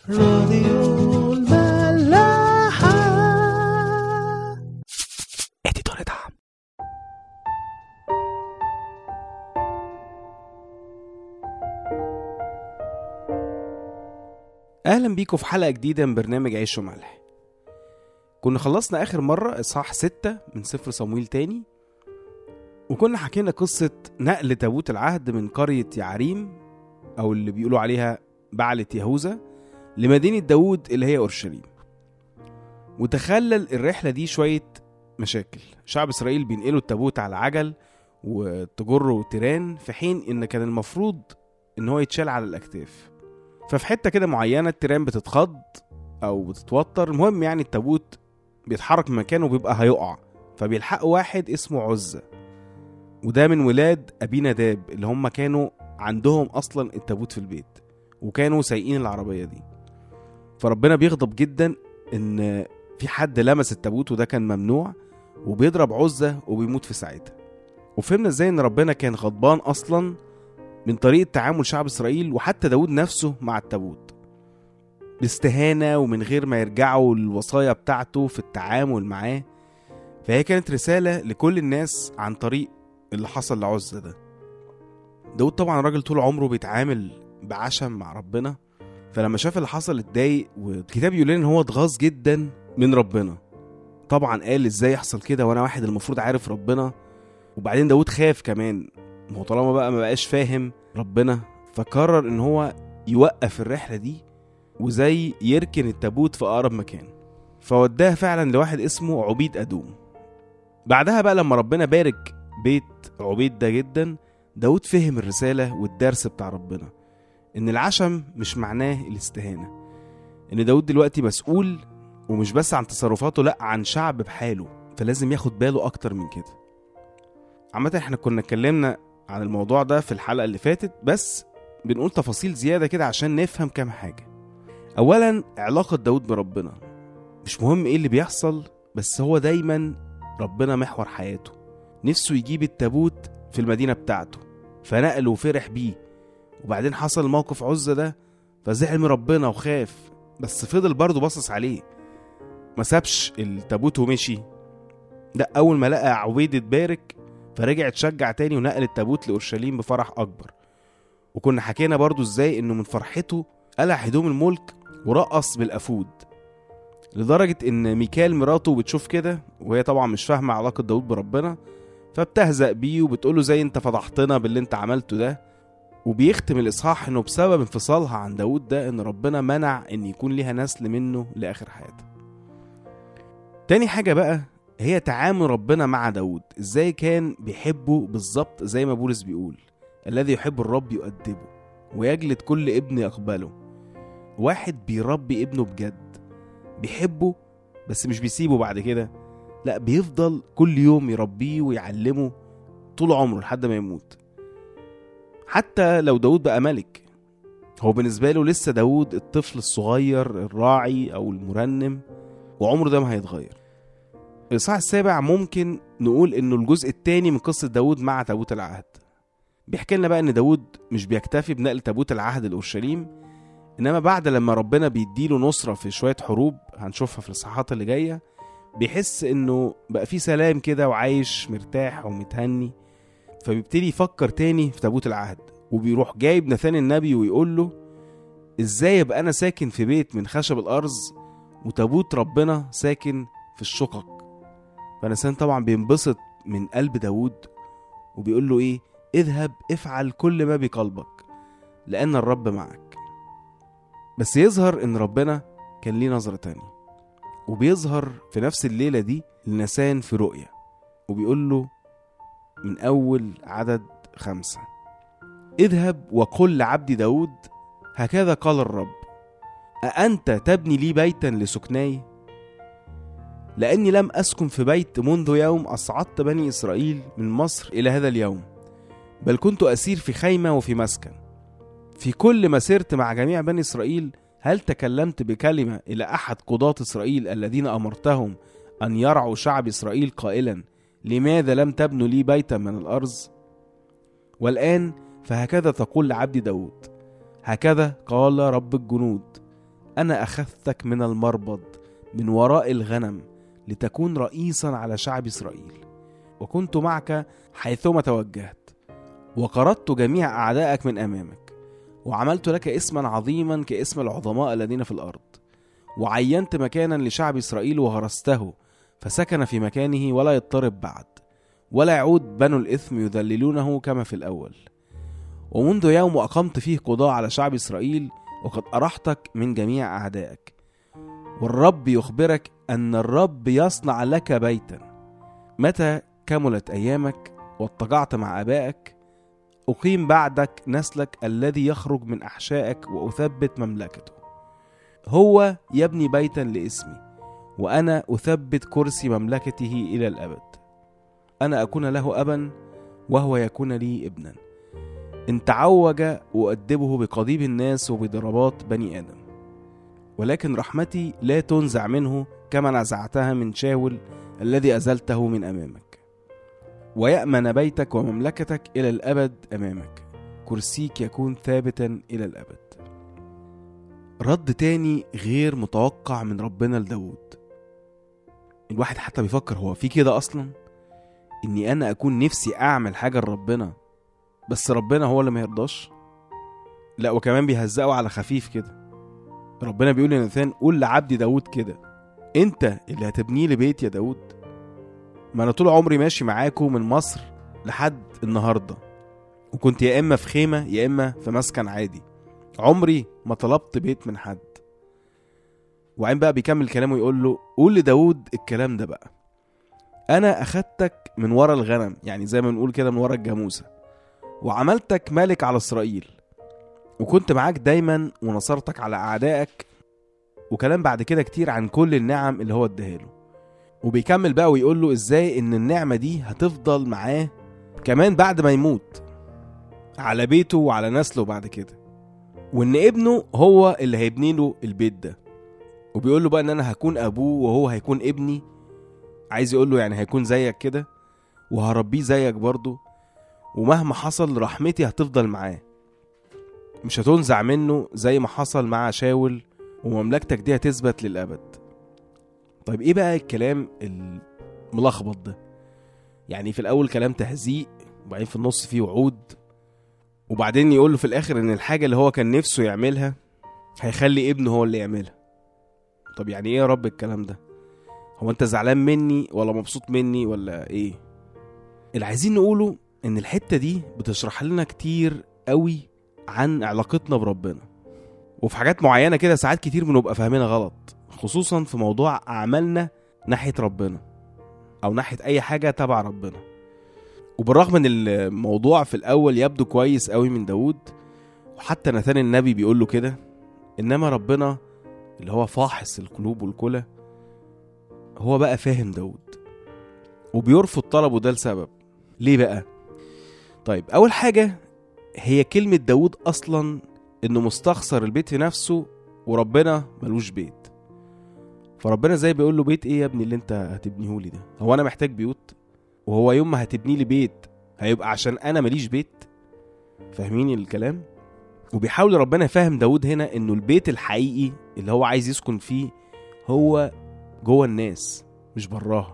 راديو الملاحة اديتور دعم اهلا بيكم في حلقه جديده من برنامج عيش وملح كنا خلصنا اخر مره اصحاح ستة من سفر صمويل تاني وكنا حكينا قصه نقل تابوت العهد من قريه يعريم او اللي بيقولوا عليها بعلة يهوذا لمدينه داوود اللي هي اورشليم وتخلل الرحله دي شويه مشاكل شعب اسرائيل بينقلوا التابوت على عجل وتجره تيران في حين ان كان المفروض ان هو يتشال على الاكتاف ففي حته كده معينه التيران بتتخض او بتتوتر المهم يعني التابوت بيتحرك من مكانه وبيبقى هيقع فبيلحقوا واحد اسمه عزة وده من ولاد ابي نداب اللي هم كانوا عندهم اصلا التابوت في البيت وكانوا سايقين العربيه دي فربنا بيغضب جدا ان في حد لمس التابوت وده كان ممنوع وبيضرب عزة وبيموت في ساعتها وفهمنا ازاي ان ربنا كان غضبان اصلا من طريقة تعامل شعب إسرائيل وحتى داود نفسه مع التابوت باستهانة ومن غير ما يرجعوا للوصايا بتاعته في التعامل معاه فهي كانت رسالة لكل الناس عن طريق اللي حصل لعزة ده داود طبعا راجل طول عمره بيتعامل بعشم مع ربنا فلما شاف اللي حصل اتضايق والكتاب يقول لنا ان هو اتغاظ جدا من ربنا طبعا قال ازاي يحصل كده وانا واحد المفروض عارف ربنا وبعدين داود خاف كمان ما هو طالما بقى ما بقاش فاهم ربنا فقرر ان هو يوقف الرحله دي وزي يركن التابوت في اقرب مكان فوداه فعلا لواحد اسمه عبيد ادوم بعدها بقى لما ربنا بارك بيت عبيد ده جدا داود فهم الرساله والدرس بتاع ربنا ان العشم مش معناه الاستهانه ان داود دلوقتي مسؤول ومش بس عن تصرفاته لا عن شعب بحاله فلازم ياخد باله اكتر من كده عامة احنا كنا اتكلمنا عن الموضوع ده في الحلقة اللي فاتت بس بنقول تفاصيل زيادة كده عشان نفهم كام حاجة أولا علاقة داود بربنا مش مهم ايه اللي بيحصل بس هو دايما ربنا محور حياته نفسه يجيب التابوت في المدينة بتاعته فنقله وفرح بيه وبعدين حصل موقف عزة ده فزعل من ربنا وخاف بس فضل برضه باصص عليه ما سابش التابوت ومشي لا أول ما لقى عبيد اتبارك فرجع اتشجع تاني ونقل التابوت لأورشليم بفرح أكبر وكنا حكينا برضو ازاي انه من فرحته قلع هدوم الملك ورقص بالأفود لدرجة ان ميكال مراته بتشوف كده وهي طبعا مش فاهمة علاقة داود بربنا فبتهزأ بيه وبتقوله زي انت فضحتنا باللي انت عملته ده وبيختم الإصحاح انه بسبب انفصالها عن داود ده ان ربنا منع ان يكون ليها نسل منه لآخر حياتها تاني حاجة بقى هي تعامل ربنا مع داود ازاي كان بيحبه بالظبط زي ما بولس بيقول الذي يحب الرب يؤدبه ويجلد كل ابن يقبله واحد بيربي ابنه بجد بيحبه بس مش بيسيبه بعد كده لا بيفضل كل يوم يربيه ويعلمه طول عمره لحد ما يموت حتى لو داود بقى ملك هو بالنسبة له لسه داود الطفل الصغير الراعي أو المرنم وعمره ده ما هيتغير الإصحاح السابع ممكن نقول إنه الجزء التاني من قصة داود مع تابوت العهد بيحكي لنا بقى إن داود مش بيكتفي بنقل تابوت العهد لأورشليم إنما بعد لما ربنا بيديله نصرة في شوية حروب هنشوفها في الإصحاحات اللي جاية بيحس إنه بقى في سلام كده وعايش مرتاح ومتهني فبيبتدي يفكر تاني في تابوت العهد وبيروح جايب نثان النبي ويقول له ازاي يبقى انا ساكن في بيت من خشب الارز وتابوت ربنا ساكن في الشقق فنسان طبعا بينبسط من قلب داود وبيقول له ايه اذهب افعل كل ما بقلبك لان الرب معك بس يظهر ان ربنا كان ليه نظرة تانية وبيظهر في نفس الليلة دي لنسان في رؤية وبيقول له من أول عدد خمسة اذهب وقل لعبدي داود هكذا قال الرب أأنت تبني لي بيتا لسكناي لأني لم أسكن في بيت منذ يوم أصعدت بني إسرائيل من مصر إلى هذا اليوم بل كنت أسير في خيمة وفي مسكن في كل ما سرت مع جميع بني إسرائيل هل تكلمت بكلمة إلى أحد قضاة إسرائيل الذين أمرتهم أن يرعوا شعب إسرائيل قائلا لماذا لم تبنوا لي بيتا من الأرض والآن فهكذا تقول لعبدي داود هكذا قال رب الجنود أنا أخذتك من المربض من وراء الغنم لتكون رئيسا على شعب إسرائيل وكنت معك حيثما توجهت وقردت جميع أعدائك من أمامك وعملت لك اسما عظيما كاسم العظماء الذين في الأرض وعينت مكانا لشعب إسرائيل وغرسته فسكن في مكانه ولا يضطرب بعد ولا يعود بنو الإثم يذللونه كما في الأول ومنذ يوم أقمت فيه قضاء على شعب إسرائيل وقد أرحتك من جميع أعدائك والرب يخبرك أن الرب يصنع لك بيتا متى كملت أيامك واضطجعت مع آبائك أقيم بعدك نسلك الذي يخرج من أحشائك وأثبت مملكته هو يبني بيتا لاسمي وأنا أثبت كرسي مملكته إلى الأبد أنا أكون له أبا وهو يكون لي ابنا إن تعوج أؤدبه بقضيب الناس وبضربات بني آدم ولكن رحمتي لا تنزع منه كما نزعتها من شاول الذي أزلته من أمامك ويأمن بيتك ومملكتك إلى الأبد أمامك كرسيك يكون ثابتا إلى الأبد رد تاني غير متوقع من ربنا لداود الواحد حتى بيفكر هو في كده أصلا إني أنا أكون نفسي أعمل حاجة لربنا بس ربنا هو اللي ما يرضاش لا وكمان بيهزقوا على خفيف كده ربنا بيقول لناثان قول لعبدي داود كده انت اللي هتبني لي بيت يا داود ما انا طول عمري ماشي معاكم من مصر لحد النهارده وكنت يا اما في خيمه يا اما في مسكن عادي عمري ما طلبت بيت من حد وبعدين بقى بيكمل كلامه يقول له قول لداود الكلام ده بقى انا اخدتك من ورا الغنم يعني زي ما بنقول كده من ورا الجاموسه وعملتك ملك على اسرائيل وكنت معاك دايما ونصرتك على اعدائك وكلام بعد كده كتير عن كل النعم اللي هو اداها له وبيكمل بقى ويقول له ازاي ان النعمه دي هتفضل معاه كمان بعد ما يموت على بيته وعلى نسله بعد كده وان ابنه هو اللي هيبني له البيت ده وبيقول له بقى ان انا هكون ابوه وهو هيكون ابني عايز يقول له يعني هيكون زيك كده وهربيه زيك برضه ومهما حصل رحمتي هتفضل معاه مش هتنزع منه زي ما حصل مع شاول ومملكتك دي هتثبت للأبد طيب ايه بقى الكلام الملخبط ده يعني في الأول كلام تهزيء وبعدين في النص فيه وعود وبعدين يقول له في الآخر إن الحاجة اللي هو كان نفسه يعملها هيخلي ابنه هو اللي يعملها طب يعني ايه يا رب الكلام ده هو انت زعلان مني ولا مبسوط مني ولا ايه اللي عايزين نقوله ان الحتة دي بتشرح لنا كتير قوي عن علاقتنا بربنا وفي حاجات معينة كده ساعات كتير بنبقى فاهمينها غلط خصوصا في موضوع أعمالنا ناحية ربنا أو ناحية أي حاجة تبع ربنا وبالرغم ان الموضوع في الأول يبدو كويس قوي من داود وحتى نثان النبي بيقول له كده إنما ربنا اللي هو فاحص القلوب والكلى هو بقى فاهم داود وبيرفض طلبه ده لسبب ليه بقى طيب أول حاجة هي كلمة داود أصلا إنه مستخسر البيت في نفسه وربنا ملوش بيت فربنا زي بيقول له بيت ايه يا ابني اللي انت هتبنيه لي ده هو انا محتاج بيوت وهو يوم ما هتبني لي بيت هيبقى عشان انا ماليش بيت فاهمين الكلام وبيحاول ربنا يفهم داود هنا انه البيت الحقيقي اللي هو عايز يسكن فيه هو جوه الناس مش براها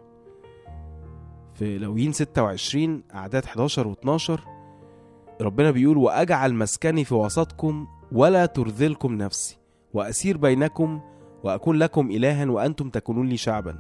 في لويين 26 اعداد 11 و12 ربنا بيقول واجعل مسكني في وسطكم ولا ترذلكم نفسي واسير بينكم واكون لكم الها وانتم تكونون لي شعبا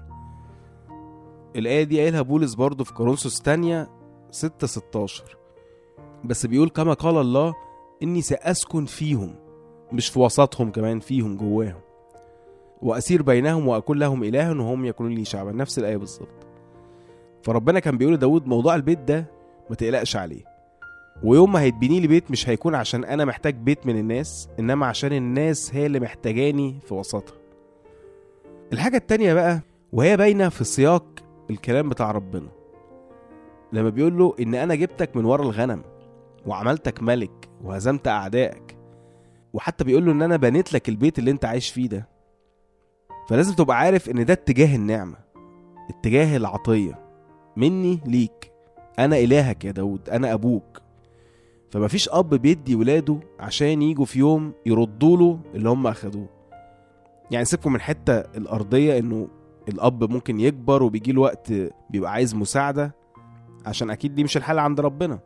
الايه دي قايلها بولس برضه في كورنثوس تانية 6 16 بس بيقول كما قال الله اني ساسكن فيهم مش في وسطهم كمان فيهم جواهم واسير بينهم واكون لهم الها وهم يكونون لي شعبا نفس الايه بالظبط فربنا كان بيقول لداود موضوع البيت ده ما تقلقش عليه ويوم ما هيتبني لي بيت مش هيكون عشان انا محتاج بيت من الناس انما عشان الناس هي اللي محتاجاني في وسطها الحاجة التانية بقى وهي باينة في سياق الكلام بتاع ربنا لما بيقول له ان انا جبتك من ورا الغنم وعملتك ملك وهزمت اعدائك وحتى بيقول له ان انا بنيت لك البيت اللي انت عايش فيه ده فلازم تبقى عارف ان ده اتجاه النعمة اتجاه العطية مني ليك انا الهك يا داود انا ابوك فمفيش اب بيدي ولاده عشان يجوا في يوم يردوا له اللي هم اخدوه يعني سيبكم من الحته الارضيه انه الاب ممكن يكبر وبيجي له وقت بيبقى عايز مساعده عشان اكيد دي مش الحاله عند ربنا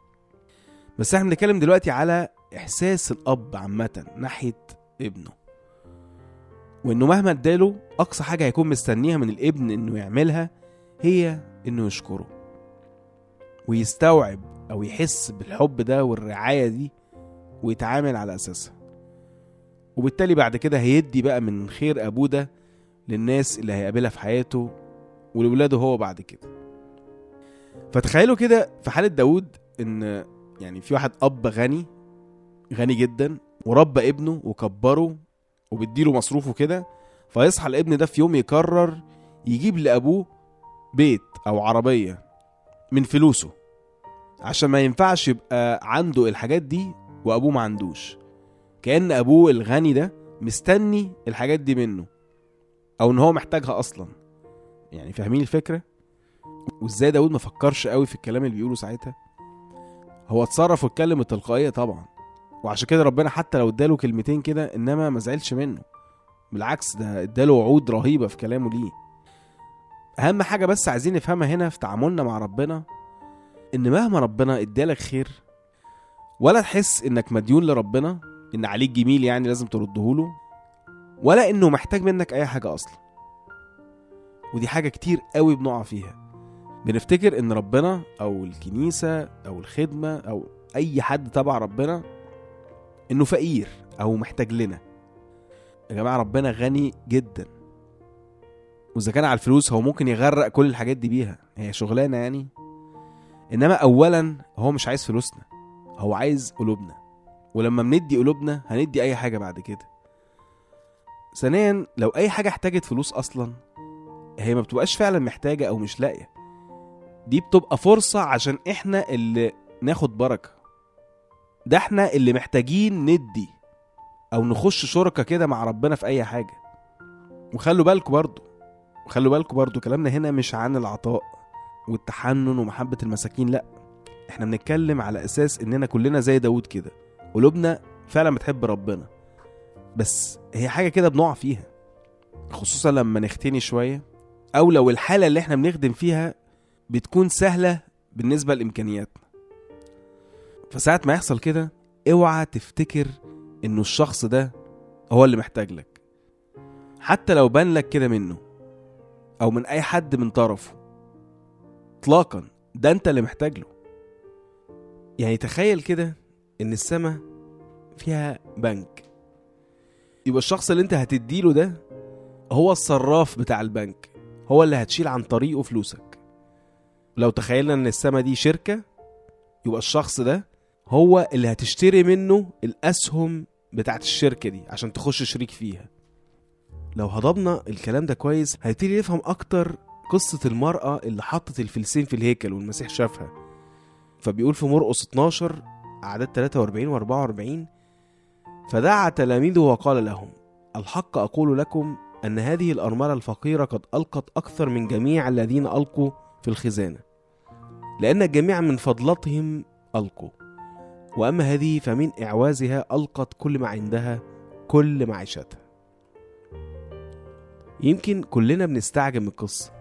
بس احنا بنتكلم دلوقتي على احساس الاب عامه ناحيه ابنه وانه مهما اداله اقصى حاجه هيكون مستنيها من الابن انه يعملها هي انه يشكره ويستوعب او يحس بالحب ده والرعايه دي ويتعامل على اساسها وبالتالي بعد كده هيدي بقى من خير ابوه ده للناس اللي هيقابلها في حياته ولولاده هو بعد كده فتخيلوا كده في حالة داود ان يعني في واحد اب غني غني جدا وربى ابنه وكبره وبيديله مصروفه كده فيصحى الابن ده في يوم يقرر يجيب لابوه بيت او عربية من فلوسه عشان ما ينفعش يبقى عنده الحاجات دي وابوه ما عندوش كأن ابوه الغني ده مستني الحاجات دي منه او ان هو محتاجها اصلا يعني فاهمين الفكره وازاي داود ما فكرش قوي في الكلام اللي بيقوله ساعتها هو اتصرف واتكلم بتلقائيه طبعا وعشان كده ربنا حتى لو اداله كلمتين كده انما ما زعلش منه بالعكس ده اداله وعود رهيبه في كلامه ليه اهم حاجه بس عايزين نفهمها هنا في تعاملنا مع ربنا ان مهما ربنا ادالك خير ولا تحس انك مديون لربنا ان عليك جميل يعني لازم تردهوله ولا انه محتاج منك اي حاجه اصلا ودي حاجه كتير قوي بنقع فيها بنفتكر ان ربنا او الكنيسه او الخدمه او اي حد تبع ربنا انه فقير او محتاج لنا يا جماعه ربنا غني جدا واذا كان على الفلوس هو ممكن يغرق كل الحاجات دي بيها هي شغلانه يعني انما اولا هو مش عايز فلوسنا هو عايز قلوبنا ولما بندي قلوبنا هندي اي حاجه بعد كده ثانيا لو اي حاجه احتاجت فلوس اصلا هي ما بتبقاش فعلا محتاجه او مش لاقيه دي بتبقى فرصه عشان احنا اللي ناخد بركه ده احنا اللي محتاجين ندي او نخش شركه كده مع ربنا في اي حاجه وخلوا بالكم برضو وخلوا بالكم برضو كلامنا هنا مش عن العطاء والتحنن ومحبه المساكين لا احنا بنتكلم على اساس اننا كلنا زي داود كده قلوبنا فعلا بتحب ربنا بس هي حاجه كده بنقع فيها خصوصا لما نختني شويه او لو الحاله اللي احنا بنخدم فيها بتكون سهله بالنسبه لامكانياتنا فساعة ما يحصل كده اوعى تفتكر انه الشخص ده هو اللي محتاج لك حتى لو بان لك كده منه او من اي حد من طرفه اطلاقا ده انت اللي محتاج له يعني تخيل كده ان السماء فيها بنك يبقى الشخص اللي انت هتديله ده هو الصراف بتاع البنك هو اللي هتشيل عن طريقه فلوسك لو تخيلنا ان السما دي شركة يبقى الشخص ده هو اللي هتشتري منه الاسهم بتاعت الشركة دي عشان تخش شريك فيها لو هضمنا الكلام ده كويس هنبتدي نفهم اكتر قصة المرأة اللي حطت الفلسين في الهيكل والمسيح شافها فبيقول في مرقس 12 أعداد 43 و 44 فدعا تلاميذه وقال لهم الحق أقول لكم أن هذه الأرملة الفقيرة قد ألقت أكثر من جميع الذين ألقوا في الخزانة لأن الجميع من فضلتهم ألقوا وأما هذه فمن إعوازها ألقت كل ما عندها كل معيشتها يمكن كلنا بنستعجب من القصة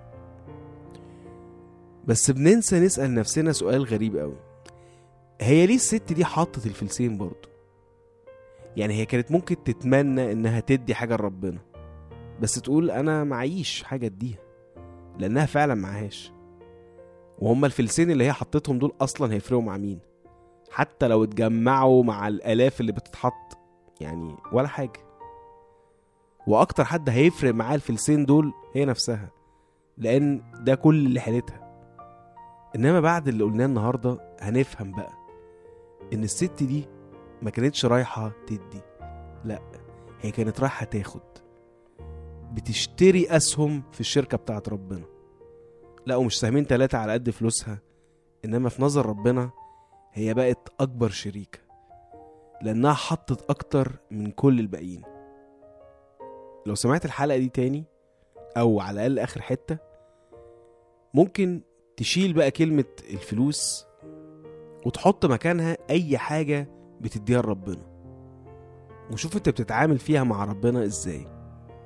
بس بننسى نسأل نفسنا سؤال غريب قوي هي ليه الست دي حطت الفلسين برضه يعني هي كانت ممكن تتمنى انها تدي حاجة لربنا بس تقول انا معيش حاجة اديها لانها فعلا معهاش وهم الفلسين اللي هي حطتهم دول اصلا هيفرقوا مع مين حتى لو اتجمعوا مع الالاف اللي بتتحط يعني ولا حاجة واكتر حد هيفرق معاه الفلسين دول هي نفسها لان ده كل اللي حيلتها انما بعد اللي قلناه النهارده هنفهم بقى ان الست دي ما كانتش رايحه تدي لا هي كانت رايحه تاخد بتشتري اسهم في الشركه بتاعت ربنا لا ومش سهمين تلاتة على قد فلوسها انما في نظر ربنا هي بقت اكبر شريكه لانها حطت اكتر من كل الباقيين لو سمعت الحلقه دي تاني او على الاقل اخر حته ممكن تشيل بقى كلمه الفلوس وتحط مكانها اي حاجه بتديها لربنا وشوف انت بتتعامل فيها مع ربنا ازاي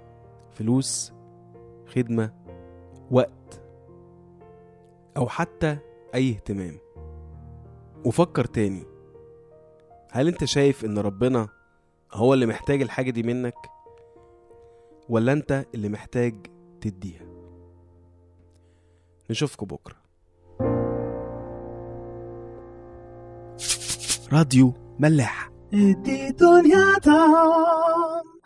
فلوس خدمة وقت أو حتى أي اهتمام وفكر تاني هل انت شايف ان ربنا هو اللي محتاج الحاجة دي منك ولا انت اللي محتاج تديها نشوفكم بكرة راديو ملاح ادي دنيا طعم